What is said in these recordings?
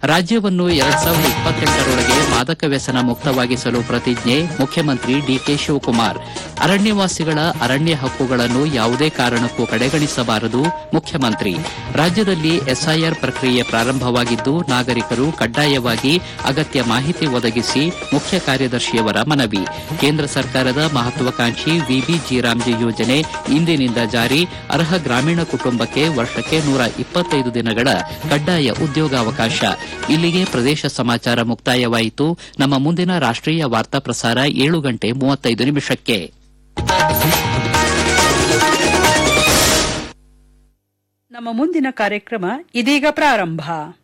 ರಾಜ್ಯವನ್ನು ಎರಡ್ ಸಾವಿರದ ಇಪ್ಪತ್ತೆಂಟರೊಳಗೆ ಮಾದಕ ವ್ಯಸನ ಮುಕ್ತವಾಗಿಸಲು ಪ್ರತಿಜ್ಞೆ ಮುಖ್ಯಮಂತ್ರಿ ಡಿಕೆ ಶಿವಕುಮಾರ್ ಅರಣ್ಯವಾಸಿಗಳ ಅರಣ್ಯ ಹಕ್ಕುಗಳನ್ನು ಯಾವುದೇ ಕಾರಣಕ್ಕೂ ಕಡೆಗಣಿಸಬಾರದು ಮುಖ್ಯಮಂತ್ರಿ ರಾಜ್ಯದಲ್ಲಿ ಎಸ್ಐಆರ್ ಪ್ರಕ್ರಿಯೆ ಪ್ರಾರಂಭವಾಗಿದ್ದು ನಾಗರಿಕರು ಕಡ್ಡಾಯವಾಗಿ ಅಗತ್ಯ ಮಾಹಿತಿ ಒದಗಿಸಿ ಮುಖ್ಯ ಕಾರ್ಯದರ್ಶಿಯವರ ಮನವಿ ಕೇಂದ್ರ ಸರ್ಕಾರದ ಮಹತ್ವಾಕಾಂಕ್ಷಿ ವಿಬಿ ರಾಮ್ಜಿ ಯೋಜನೆ ಇಂದಿನಿಂದ ಜಾರಿ ಅರ್ಹ ಗ್ರಾಮೀಣ ಕುಟುಂಬಕ್ಕೆ ವರ್ಷಕ್ಕೆ ನೂರ ಇಪ್ಪತ್ತೈದು ದಿನಗಳ ಕಡ್ಡಾಯ ಉದ್ಯೋಗಾವಕಾಶ ಇಲ್ಲಿಗೆ ಪ್ರದೇಶ ಸಮಾಚಾರ ಮುಕ್ತಾಯವಾಯಿತು ನಮ್ಮ ಮುಂದಿನ ರಾಷ್ಟೀಯ ವಾರ್ತಾ ಪ್ರಸಾರ ಏಳು ಗಂಟೆ ಮೂವತ್ತೈದು ನಿಮಿಷಕ್ಕೆ ನಮ್ಮ ಮುಂದಿನ ಕಾರ್ಯಕ್ರಮ ಇದೀಗ ಪ್ರಾರಂಭ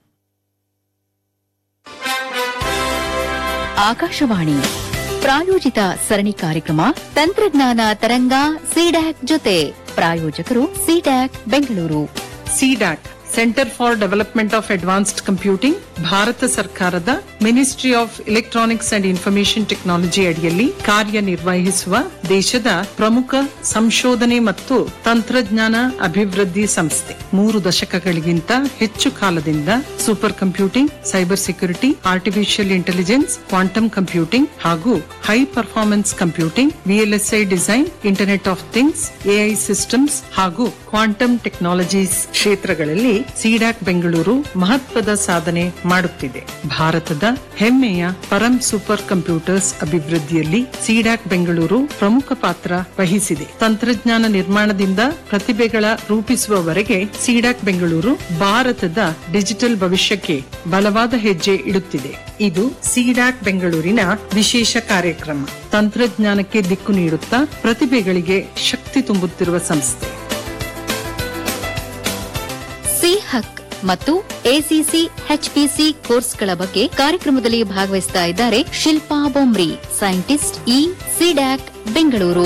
ಆಕಾಶವಾಣಿ ಪ್ರಾಯೋಜಿತ ಸರಣಿ ಕಾರ್ಯಕ್ರಮ ತಂತ್ರಜ್ಞಾನ ತರಂಗ ಸಿಡ್ಯಾಕ್ ಜೊತೆ ಪ್ರಾಯೋಜಕರು CDAC Bengaluru CDAC centre for development of advanced computing Bharat ಸರ್ಕಾರದ ministry of electronics and information technology ಅಡಿಯಲ್ಲಿ ಕಾರ್ಯನಿರ್ವಹಿಸುವ ದೇಶದ ಪ್ರಮುಖ ಸಂಶೋಧನೆ ಮತ್ತು ತಂತ್ರಜ್ಞಾನ ಅಭಿವೃದ್ಧಿ ಸಂಸ್ಥೆ ಮೂರು ದಶಕಗಳಿಗಿಂತ ಹೆಚ್ಚು ಕಾಲದಿಂದ super computing cyber security artificial intelligence quantum computing ಹಾಗೂ high performance computing VLSI design internet of things AI systems ಹಾಗೂ ಕ್ವಾಂಟಮ್ ಟೆಕ್ನಾಲಜೀಸ್ ಕ್ಷೇತ್ರಗಳಲ್ಲಿ ಸಿಡಾಕ್ ಬೆಂಗಳೂರು ಮಹತ್ವದ ಸಾಧನೆ ಮಾಡುತ್ತಿದೆ ಭಾರತದ ಹೆಮ್ಮೆಯ ಪರಂ ಸೂಪರ್ ಕಂಪ್ಯೂಟರ್ಸ್ ಅಭಿವೃದ್ಧಿಯಲ್ಲಿ ಸಿಡಾಕ್ ಬೆಂಗಳೂರು ಪ್ರಮುಖ ಪಾತ್ರ ವಹಿಸಿದೆ ತಂತ್ರಜ್ಞಾನ ನಿರ್ಮಾಣದಿಂದ ಪ್ರತಿಭೆಗಳ ರೂಪಿಸುವವರೆಗೆ ಸಿಡಾಕ್ ಬೆಂಗಳೂರು ಭಾರತದ ಡಿಜಿಟಲ್ ಭವಿಷ್ಯಕ್ಕೆ ಬಲವಾದ ಹೆಜ್ಜೆ ಇಡುತ್ತಿದೆ ಇದು ಸಿಡಾಕ್ ಬೆಂಗಳೂರಿನ ವಿಶೇಷ ಕಾರ್ಯಕ್ರಮ ತಂತ್ರಜ್ಞಾನಕ್ಕೆ ದಿಕ್ಕು ನೀಡುತ್ತಾ ಪ್ರತಿಭೆಗಳಿಗೆ ಶಕ್ತಿ ತುಂಬುತ್ತಿರುವ ಸಂಸ್ಥೆ ಸಿ ಹಕ್ ಮತ್ತು ಎಸಿಸಿ ಎಚ್ಪಿಸಿ ಕೋರ್ಸ್ಗಳ ಬಗ್ಗೆ ಕಾರ್ಯಕ್ರಮದಲ್ಲಿ ಭಾಗವಹಿಸ್ತಾ ಇದ್ದಾರೆ Shilpa Bomri scientist E CDAC Bengaluru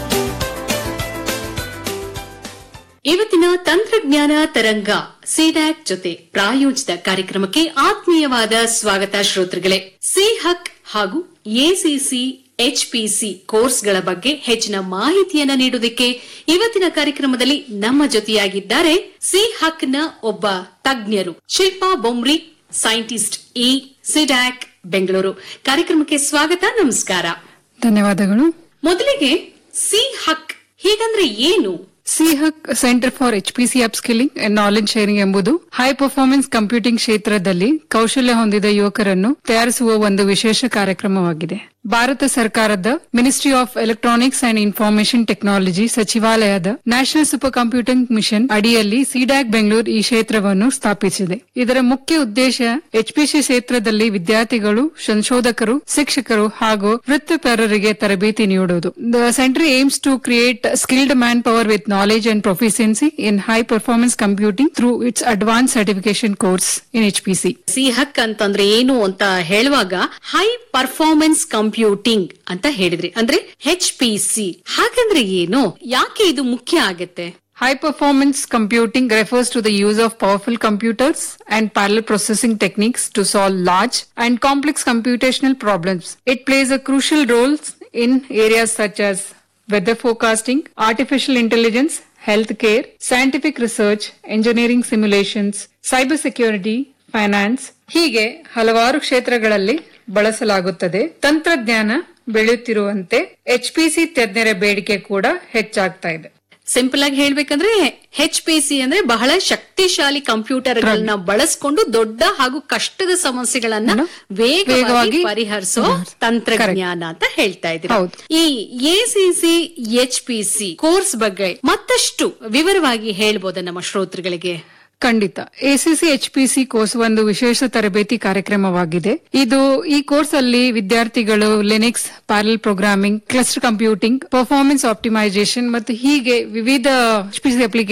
ಇವತ್ತಿನ ತಂತ್ರಜ್ಞಾನ ತರಂಗ ಸಿಡ್ಯಾಕ್ ಜೊತೆ ಪ್ರಾಯೋಜಿತ ಕಾರ್ಯಕ್ರಮಕ್ಕೆ ಆತ್ಮೀಯವಾದ ಸ್ವಾಗತ ಶ್ರೋತೃಗಳೇ ಸಿ ಹಕ್ ಹಾಗೂ ಎಸಿಸಿ ಎಚ್ಪಿಸಿ ಕೋರ್ಸ್ಗಳ ಬಗ್ಗೆ ಹೆಚ್ಚಿನ ಮಾಹಿತಿಯನ್ನ ನೀಡುವುದಕ್ಕೆ ಇವತ್ತಿನ ಕಾರ್ಯಕ್ರಮದಲ್ಲಿ ನಮ್ಮ ಜೊತೆಯಾಗಿದ್ದಾರೆ ಸಿ ಹಕ್ನ ಒಬ್ಬ ತಜ್ಞರು Shilpa Bomri scientist E CDAC Bengaluru ಕಾರ್ಯಕ್ರಮಕ್ಕೆ ಸ್ವಾಗತ ನಮಸ್ಕಾರ ಧನ್ಯವಾದಗಳು ಮೊದಲಿಗೆ ಸಿ ಹಕ್ ಹೀಗಂದ್ರೆ ಏನು CHUK centre for H P C upskilling and knowledge sharing ಎಂಬುದು ಹೈ ಪರ್ಫಾರ್ಮೆನ್ಸ್ ಕಂಪ್ಯೂಟಿಂಗ್ ಕ್ಷೇತ್ರದಲ್ಲಿ ಕೌಶಲ್ಯ ಹೊಂದಿದ ಯುವಕರನ್ನು ತಯಾರಿಸುವ ಒಂದು ವಿಶೇಷ ಕಾರ್ಯಕ್ರಮವಾಗಿದೆ ಭಾರತ ಸರ್ಕಾರದ ministry of electronics and information technology ಸಚಿವಾಲಯದ ನ್ಯಾಷನಲ್ ಸೂಪರ್ ಕಂಪ್ಯೂಟಿಂಗ್ ಮಿಷನ್ ಅಡಿಯಲ್ಲಿ ಸಿಡ್ಯಾಕ್ ಬೆಂಗಳೂರು ಈ ಕ್ಷೇತ್ರವನ್ನು ಸ್ಥಾಪಿಸಿದೆ ಇದರ ಮುಖ್ಯ ಉದ್ದೇಶ ಎಚ್ಪಿಸಿ ಕ್ಷೇತ್ರದಲ್ಲಿ ವಿದ್ಯಾರ್ಥಿಗಳು ಸಂಶೋಧಕರು ಶಿಕ್ಷಕರು ಹಾಗೂ ವೃತ್ತಿಪರರಿಗೆ ತರಬೇತಿ ನೀಡುವುದು the centre aims to create skilled manpower with knowledge and proficiency in high performance computing through its advance certification course in HPC CHUK ಅಂತಂದ್ರೆ ಏನು ಅಂತ ಹೇಳುವಾಗ ಹೈ ಪರ್ಫಾರ್ಮೆನ್ಸ್ ಕಂಪ್ಯೂಟಿಂಗ್ ಅಂತ ಹೇಳಿದ್ರಿ ಅಂದ್ರೆ ಹೆಚ್ ಪಿ ಸಿ ಹಾಗಂದ್ರೆ ಏನು ಯಾಕೆ ಇದು ಮುಖ್ಯ ಆಗತ್ತೆ High performance computing refers to the use of powerful computers and parallel processing techniques to solve large and complex computational problems. It plays a crucial role in areas such as weather forecasting, artificial intelligence, healthcare, scientific research, engineering simulations, cybersecurity, finance ಹೀಗೆ ಹಲವಾರು ಕ್ಷೇತ್ರಗಳಲ್ಲಿ ಬಳಸಲಾಗುತ್ತದೆ ತಂತ್ರಜ್ಞಾನ ಬೆಳೆಯುತ್ತಿರುವಂತೆ HPC ತಜ್ಞರ ಬೇಡಿಕೆ ಕೂಡ ಹೆಚ್ಚಾಗ್ತಾ ಇದೆ ಸಿಂಪಲ್ ಆಗಿ ಹೇಳ್ಬೇಕಂದ್ರೆ ಹೆಚ್ ಪಿ ಸಿ ಅಂದ್ರೆ ಬಹಳ ಶಕ್ತಿಶಾಲಿ ಕಂಪ್ಯೂಟರ್ಗಳನ್ನ ಬಳಸ್ಕೊಂಡು ದೊಡ್ಡ ಹಾಗೂ ಕಷ್ಟದ ಸಮಸ್ಯೆಗಳನ್ನ ವೇಗವಾಗಿ ವೇಗವಾಗಿ ಪರಿಹರಿಸೋ ಪರಿಹರಿಸೋ. ತಂತ್ರಜ್ಞಾನ ಅಂತ ಹೇಳ್ತಾ ಇದ್ರು ಹೌದು. ಈ ACC H P C course ಬಗ್ಗೆ ಮತ್ತಷ್ಟು ವಿವರವಾಗಿ ಹೇಳ್ಬೋದ ನಮ್ಮ ಶ್ರೋತೃಗಳಿಗೆ ಖಂಡಿತ ಎಸಿಸಿ ಎಚ್ಪಿಸಿ ಕೋರ್ಸ್ ಒಂದು ವಿಶೇಷ ತರಬೇತಿ ಕಾರ್ಯಕ್ರಮವಾಗಿದೆ ಇದು ಈ ಕೋರ್ಸ್ ಅಲ್ಲಿ ವಿದ್ಯಾರ್ಥಿಗಳು Linux parallel programming cluster computing performance optimisation ಮತ್ತು ಹೀಗೆ ವಿವಿಧ ಅಪ್ಲಿಕೇಶನ್